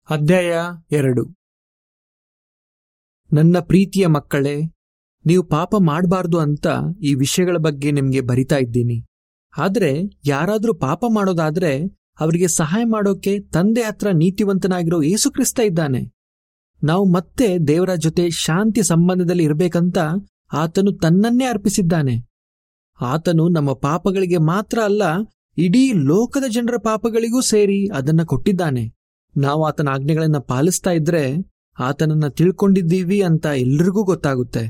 ಅಧ್ಯಾಯ ಎರಡು ನನ್ನ ಪ್ರೀತಿಯ ಮಕ್ಕಳೇ ನೀವು ಪಾಪ ಮಾಡಬಾರ್ದು ಅಂತ ಈ ವಿಷಯಗಳ ಬಗ್ಗೆ ನಿಮಗೆ ಬರಿತಾ ಇದ್ದೀನಿ ಆದ್ರೆ ಯಾರಾದ್ರೂ ಪಾಪ ಮಾಡೋದಾದ್ರೆ ಅವರಿಗೆ ಸಹಾಯ ಮಾಡೋಕೆ ತಂದೆ ಹತ್ರ ನೀತಿವಂತನಾಗಿರೋ ಯೇಸುಕ್ರಿಸ್ತ ಇದ್ದಾನೆ ನಾವು ಮತ್ತೆ ದೇವರ ಜೊತೆ ಶಾಂತಿ ಸಂಬಂಧದಲ್ಲಿ ಇರಬೇಕಂತ ಆತನು ತನ್ನನ್ನೇ ಅರ್ಪಿಸಿದ್ದಾನೆ ಆತನು ನಮ್ಮ ಪಾಪಗಳಿಗೆ ಮಾತ್ರ ಅಲ್ಲ ಇಡೀ ಲೋಕದ ಜನರ ಪಾಪಗಳಿಗೂ ಸೇರಿ ಅದನ್ನ ಕೊಟ್ಟಿದ್ದಾನೆ ನಾವು ಆತನ ಆಜ್ಞೆಗಳನ್ನ ಪಾಲಿಸ್ತಾ ಇದ್ರೆ ಆತನನ್ನ ತಿಳ್ಕೊಂಡಿದ್ದೀವಿ ಅಂತ ಎಲ್ರಿಗೂ ಗೊತ್ತಾಗುತ್ತೆ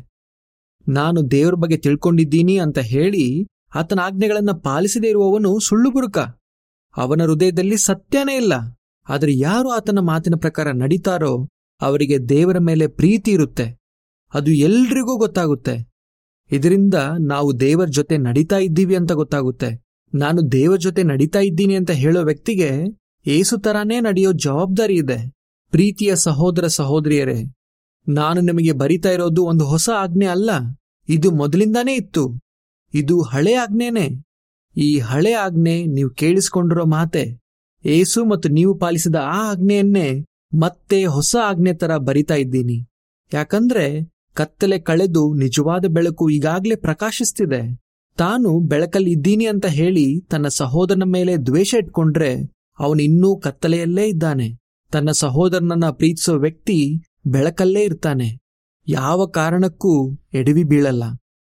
ನಾನು ದೇವರ ಬಗ್ಗೆ ತಿಳ್ಕೊಂಡಿದ್ದೀನಿ ಅಂತ ಹೇಳಿ ಆತನ ಆಜ್ಞೆಗಳನ್ನ ಪಾಲಿಸದೇ ಇರುವವನು ಸುಳ್ಳು ಬುರುಕ ಅವನ ಹೃದಯದಲ್ಲಿ ಸತ್ಯನೇ ಇಲ್ಲ ಆದರೆ ಯಾರು ಆತನ ಮಾತಿನ ಪ್ರಕಾರ ನಡೀತಾರೋ ಅವರಿಗೆ ದೇವರ ಮೇಲೆ ಪ್ರೀತಿ ಇರುತ್ತೆ ಅದು ಎಲ್ರಿಗೂ ಗೊತ್ತಾಗುತ್ತೆ ಇದರಿಂದ ನಾವು ದೇವರ ಜೊತೆ ನಡೀತಾ ಇದ್ದೀವಿ ಅಂತ ಗೊತ್ತಾಗುತ್ತೆ ನಾನು ದೇವರ ಜೊತೆ ನಡೀತಾ ಇದ್ದೀನಿ ಅಂತ ಹೇಳೋ ವ್ಯಕ್ತಿಗೆ ಏಸು ತರಾನೇ ನಡೆಯೋ ಜವಾಬ್ದಾರಿ ಇದೆ ಪ್ರೀತಿಯ ಸಹೋದರ ಸಹೋದರಿಯರೇ ನಾನು ನಿಮಗೆ ಬರಿತಾ ಇರೋದು ಒಂದು ಹೊಸ ಆಜ್ಞೆ ಅಲ್ಲ ಇದು ಮೊದಲಿಂದಾನೇ ಇತ್ತು ಇದು ಹಳೆ ಆಜ್ಞೆನೇ ಈ ಹಳೆ ಆಜ್ಞೆ ನೀವು ಕೇಳಿಸ್ಕೊಂಡಿರೋ ಮಾತೆ ಏಸು ಮತ್ತು ನೀವು ಪಾಲಿಸಿದ ಆ ಆಜ್ಞೆಯನ್ನೇ ಮತ್ತೆ ಹೊಸ ಆಜ್ಞೆ ತರ ಬರಿತಾ ಇದ್ದೀನಿ ಯಾಕಂದ್ರೆ ಕತ್ತಲೆ ಕಳೆದು ನಿಜವಾದ ಬೆಳಕು ಈಗಾಗ್ಲೇ ಪ್ರಕಾಶಿಸ್ತಿದೆ ತಾನು ಬೆಳಕಲ್ಲಿ ಇದ್ದೀನಿ ಅಂತ ಹೇಳಿ ತನ್ನ ಸಹೋದರನ ಮೇಲೆ ದ್ವೇಷ ಇಟ್ಕೊಂಡ್ರೆ ಅವನು ಇನ್ನೂ ಕತ್ತಲೆಯಲ್ಲೇ ಇದ್ದಾನೆ ತನ್ನ ಸಹೋದರನನ್ನ ಪ್ರೀತಿಸೋ ವ್ಯಕ್ತಿ ಬೆಳಕಲ್ಲೇ ಇರ್ತಾನೆ ಯಾವ ಕಾರಣಕ್ಕೂ ಎಡವಿ ಬೀಳಲ್ಲ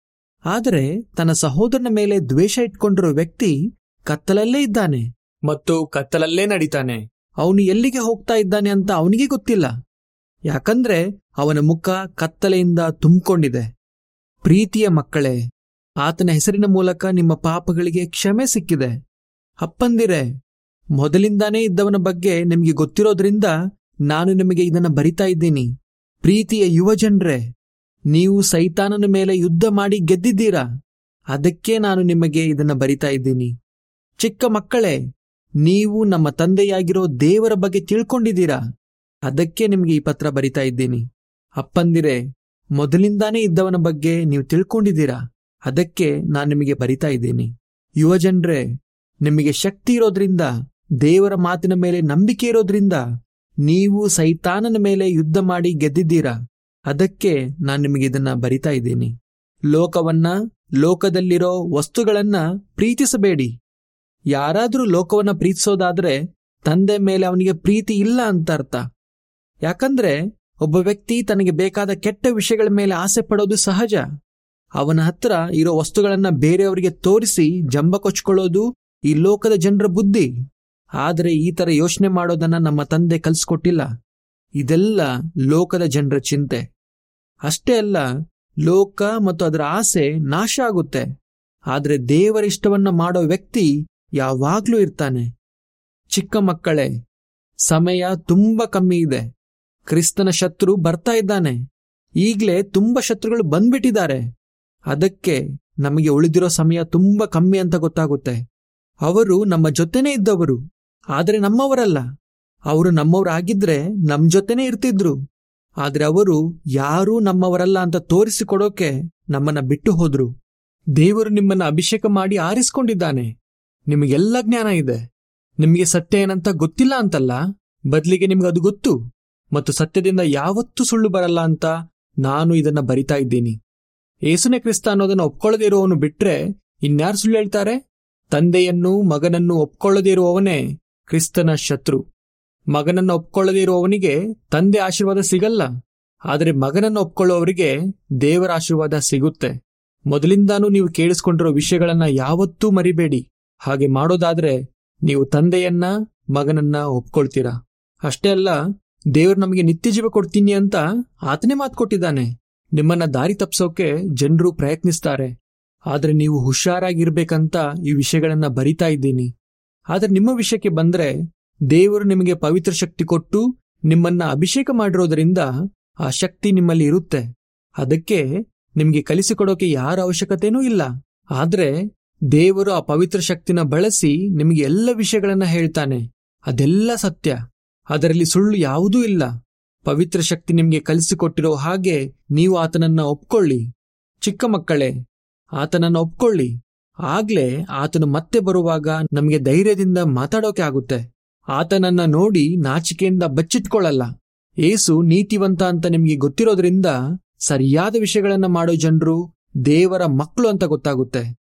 ಆದರೆ ತನ್ನ ಸಹೋದರನ ಮೇಲೆ ದ್ವೇಷ ಇಟ್ಕೊಂಡಿರೋ ವ್ಯಕ್ತಿ ಕತ್ತಲಲ್ಲೇ ಇದ್ದಾನೆ ಮತ್ತು ಕತ್ತಲಲ್ಲೇ ನಡೀತಾನೆ ಅವನು ಎಲ್ಲಿಗೆ ಹೋಗ್ತಾ ಇದ್ದಾನೆ ಅಂತ ಅವನಿಗೆ ಗೊತ್ತಿಲ್ಲ ಯಾಕಂದ್ರೆ ಅವನ ಮುಖ ಕತ್ತಲೆಯಿಂದ ತುಂಬಿಕೊಂಡಿದೆ ಪ್ರೀತಿಯ ಮಕ್ಕಳೇ ಆತನ ಹೆಸರಿನ ಮೂಲಕ ನಿಮ್ಮ ಪಾಪಗಳಿಗೆ ಕ್ಷಮೆ ಸಿಕ್ಕಿದೆ ಅಪ್ಪಂದಿರೆ ಮೊದಲಿಂದಾನೇ ಇದ್ದವನ ಬಗ್ಗೆ ನಿಮಗೆ ಗೊತ್ತಿರೋದ್ರಿಂದ ನಾನು ನಿಮಗೆ ಇದನ್ನ ಬರಿತಾ ಇದ್ದೀನಿ ಪ್ರೀತಿಯ ಯುವಜನ್ರೇ ನೀವು ಸೈತಾನನ ಮೇಲೆ ಯುದ್ಧ ಮಾಡಿ ಗೆದ್ದಿದ್ದೀರಾ ಅದಕ್ಕೆ ನಾನು ನಿಮಗೆ ಇದನ್ನ ಬರಿತಾ ಇದ್ದೀನಿ ಚಿಕ್ಕ ಮಕ್ಕಳೇ ನೀವು ನಮ್ಮ ತಂದೆಯಾಗಿರೋ ದೇವರ ಬಗ್ಗೆ ತಿಳ್ಕೊಂಡಿದ್ದೀರಾ ಅದಕ್ಕೆ ನಿಮಗೆ ಈ ಪತ್ರ ಬರಿತಾ ಇದ್ದೀನಿ ಅಪ್ಪಂದಿರೆ ಮೊದಲಿಂದಾನೇ ಇದ್ದವನ ಬಗ್ಗೆ ನೀವು ತಿಳ್ಕೊಂಡಿದ್ದೀರಾ ಅದಕ್ಕೆ ನಾನು ನಿಮಗೆ ಬರಿತಾ ಇದ್ದೀನಿ ಯುವಜನ್ರೇ ನಿಮಗೆ ಶಕ್ತಿ ಇರೋದ್ರಿಂದ ದೇವರ ಮಾತಿನ ಮೇಲೆ ನಂಬಿಕೆ ಇರೋದ್ರಿಂದ ನೀವು ಸೈತಾನನ ಮೇಲೆ ಯುದ್ಧ ಮಾಡಿ ಗೆದ್ದಿದ್ದೀರಾ ಅದಕ್ಕೆ ನಾನು ನಿಮಗೆ ಇದನ್ನ ಬರಿತಾ ಇದ್ದೀನಿ ಲೋಕವನ್ನ ಲೋಕದಲ್ಲಿರೋ ವಸ್ತುಗಳನ್ನ ಪ್ರೀತಿಸಬೇಡಿ ಯಾರಾದ್ರೂ ಲೋಕವನ್ನ ಪ್ರೀತಿಸೋದಾದ್ರೆ ತಂದೆ ಮೇಲೆ ಅವನಿಗೆ ಪ್ರೀತಿ ಇಲ್ಲ ಅಂತ ಅರ್ಥ ಯಾಕಂದ್ರೆ ಒಬ್ಬ ವ್ಯಕ್ತಿ ತನಗೆ ಬೇಕಾದ ಕೆಟ್ಟ ವಿಷಯಗಳ ಮೇಲೆ ಆಸೆ ಪಡೋದು ಸಹಜ ಅವನ ಹತ್ರ ಇರೋ ವಸ್ತುಗಳನ್ನ ಬೇರೆಯವರಿಗೆ ತೋರಿಸಿ ಜಂಬ ಕೊಚ್ಕೊಳ್ಳೋದು ಈ ಲೋಕದ ಜನರ ಬುದ್ಧಿ ಆದರೆ ಈ ತರ ಯೋಚನೆ ಮಾಡೋದನ್ನ ನಮ್ಮ ತಂದೆ ಕಲ್ಸ್ಕೊಟ್ಟಿಲ್ಲ ಇದೆಲ್ಲ ಲೋಕದ ಜನರ ಚಿಂತೆ ಅಷ್ಟೇ ಅಲ್ಲ ಲೋಕ ಮತ್ತು ಅದರ ಆಸೆ ನಾಶ ಆಗುತ್ತೆ ಆದರೆ ದೇವರ ಇಷ್ಟವನ್ನ ಮಾಡೋ ವ್ಯಕ್ತಿ ಯಾವಾಗ್ಲೂ ಇರ್ತಾನೆ ಚಿಕ್ಕ ಮಕ್ಕಳೇ ಸಮಯ ತುಂಬಾ ಕಮ್ಮಿ ಇದೆ ಕ್ರಿಸ್ತನ ಶತ್ರು ಬರ್ತಾ ಇದ್ದಾನೆ ಈಗ್ಲೇ ತುಂಬಾ ಶತ್ರುಗಳು ಬಂದ್ಬಿಟ್ಟಿದ್ದಾರೆ ಅದಕ್ಕೆ ನಮಗೆ ಉಳಿದಿರೋ ಸಮಯ ತುಂಬಾ ಕಮ್ಮಿ ಅಂತ ಗೊತ್ತಾಗುತ್ತೆ ಅವರು ನಮ್ಮ ಜೊತೆನೇ ಇದ್ದವರು ಆದರೆ ನಮ್ಮವರಲ್ಲ ಅವರು ನಮ್ಮವರಾಗಿದ್ರೆ ನಮ್ ಜೊತೆನೇ ಇರ್ತಿದ್ರು ಆದ್ರೆ ಅವರು ಯಾರೂ ನಮ್ಮವರಲ್ಲ ಅಂತ ತೋರಿಸಿಕೊಡೋಕೆ ನಮ್ಮನ್ನ ಬಿಟ್ಟು ಹೋದ್ರು ದೇವರು ನಿಮ್ಮನ್ನ ಅಭಿಷೇಕ ಮಾಡಿ ಆರಿಸ್ಕೊಂಡಿದ್ದಾನೆ ನಿಮಗೆಲ್ಲ ಜ್ಞಾನ ಇದೆ ನಿಮಗೆ ಸತ್ಯ ಏನಂತ ಗೊತ್ತಿಲ್ಲ ಅಂತಲ್ಲ ಬದ್ಲಿಗೆ ನಿಮ್ಗೆ ಅದು ಗೊತ್ತು ಮತ್ತು ಸತ್ಯದಿಂದ ಯಾವತ್ತೂ ಸುಳ್ಳು ಬರಲ್ಲ ಅಂತ ನಾನು ಇದನ್ನ ಬರಿತಾ ಇದ್ದೀನಿ ಏಸುನೆ ಕ್ರಿಸ್ತ ಅನ್ನೋದನ್ನ ಒಪ್ಕೊಳ್ಳದೇ ಇರುವವನು ಬಿಟ್ರೆ ಇನ್ಯಾರು ಸುಳ್ಳು ಹೇಳ್ತಾರೆ ತಂದೆಯನ್ನು ಮಗನನ್ನು ಒಪ್ಕೊಳ್ಳದೇ ಇರುವವನೇ ಕ್ರಿಸ್ತನ ಶತ್ರು ಮಗನನ್ನ ಒಪ್ಕೊಳ್ಳದೇ ಇರುವವನಿಗೆ ತಂದೆ ಆಶೀರ್ವಾದ ಸಿಗಲ್ಲ ಆದರೆ ಮಗನನ್ನು ಒಪ್ಕೊಳ್ಳುವವರಿಗೆ ದೇವರ ಆಶೀರ್ವಾದ ಸಿಗುತ್ತೆ ಮೊದಲಿಂದಾನೂ ನೀವು ಕೇಳಿಸ್ಕೊಂಡಿರೋ ವಿಷಯಗಳನ್ನ ಯಾವತ್ತೂ ಮರಿಬೇಡಿ ಹಾಗೆ ಮಾಡೋದಾದ್ರೆ ನೀವು ತಂದೆಯನ್ನ ಮಗನನ್ನ ಒಪ್ಕೊಳ್ತೀರಾ ಅಷ್ಟೇ ಅಲ್ಲ ದೇವರು ನಮಗೆ ನಿತ್ಯ ಜೀವ ಕೊಡ್ತೀನಿ ಅಂತ ಆತನೇ ಮಾತು ಕೊಟ್ಟಿದ್ದಾನೆ ನಿಮ್ಮನ್ನ ದಾರಿ ತಪ್ಸೋಕೆ ಜನರು ಪ್ರಯತ್ನಿಸ್ತಾರೆ ಆದ್ರೆ ನೀವು ಹುಷಾರಾಗಿರ್ಬೇಕಂತ ಈ ವಿಷಯಗಳನ್ನ ಬರಿತಾ ಇದ್ದೀನಿ ಆದ್ರೆ ನಿಮ್ಮ ವಿಷಯಕ್ಕೆ ಬಂದ್ರೆ ದೇವರು ನಿಮಗೆ ಪವಿತ್ರ ಶಕ್ತಿ ಕೊಟ್ಟು ನಿಮ್ಮನ್ನ ಅಭಿಷೇಕ ಮಾಡಿರೋದ್ರಿಂದ ಆ ಶಕ್ತಿ ನಿಮ್ಮಲ್ಲಿ ಇರುತ್ತೆ ಅದಕ್ಕೆ ನಿಮ್ಗೆ ಕಲಿಸಿಕೊಡೋಕೆ ಯಾರ ಅವಶ್ಯಕತೆನೂ ಇಲ್ಲ ಆದ್ರೆ ದೇವರು ಆ ಪವಿತ್ರ ಶಕ್ತಿನ ಬಳಸಿ ನಿಮಗೆ ಎಲ್ಲ ವಿಷಯಗಳನ್ನ ಹೇಳ್ತಾನೆ ಅದೆಲ್ಲ ಸತ್ಯ ಅದರಲ್ಲಿ ಸುಳ್ಳು ಯಾವುದೂ ಇಲ್ಲ ಪವಿತ್ರ ಶಕ್ತಿ ನಿಮ್ಗೆ ಕಲಿಸಿಕೊಟ್ಟಿರೋ ಹಾಗೆ ನೀವು ಆತನನ್ನ ಒಪ್ಕೊಳ್ಳಿ ಚಿಕ್ಕ ಮಕ್ಕಳೇ ಆತನನ್ನ ಒಪ್ಕೊಳ್ಳಿ ಆಗ್ಲೇ ಆತನು ಮತ್ತೆ ಬರುವಾಗ ನಮಗೆ ಧೈರ್ಯದಿಂದ ಮಾತಾಡೋಕೆ ಆಗುತ್ತೆ ಆತನನ್ನ ನೋಡಿ ನಾಚಿಕೆಯಿಂದ ಬಚ್ಚಿಟ್ಕೊಳ್ಳಲ್ಲ ಏಸು ನೀತಿವಂತ ಅಂತ ನಿಮ್ಗೆ ಗೊತ್ತಿರೋದ್ರಿಂದ ಸರಿಯಾದ ವಿಷಯಗಳನ್ನ ಮಾಡೋ ಜನರು ದೇವರ ಮಕ್ಕಳು ಅಂತ ಗೊತ್ತಾಗುತ್ತೆ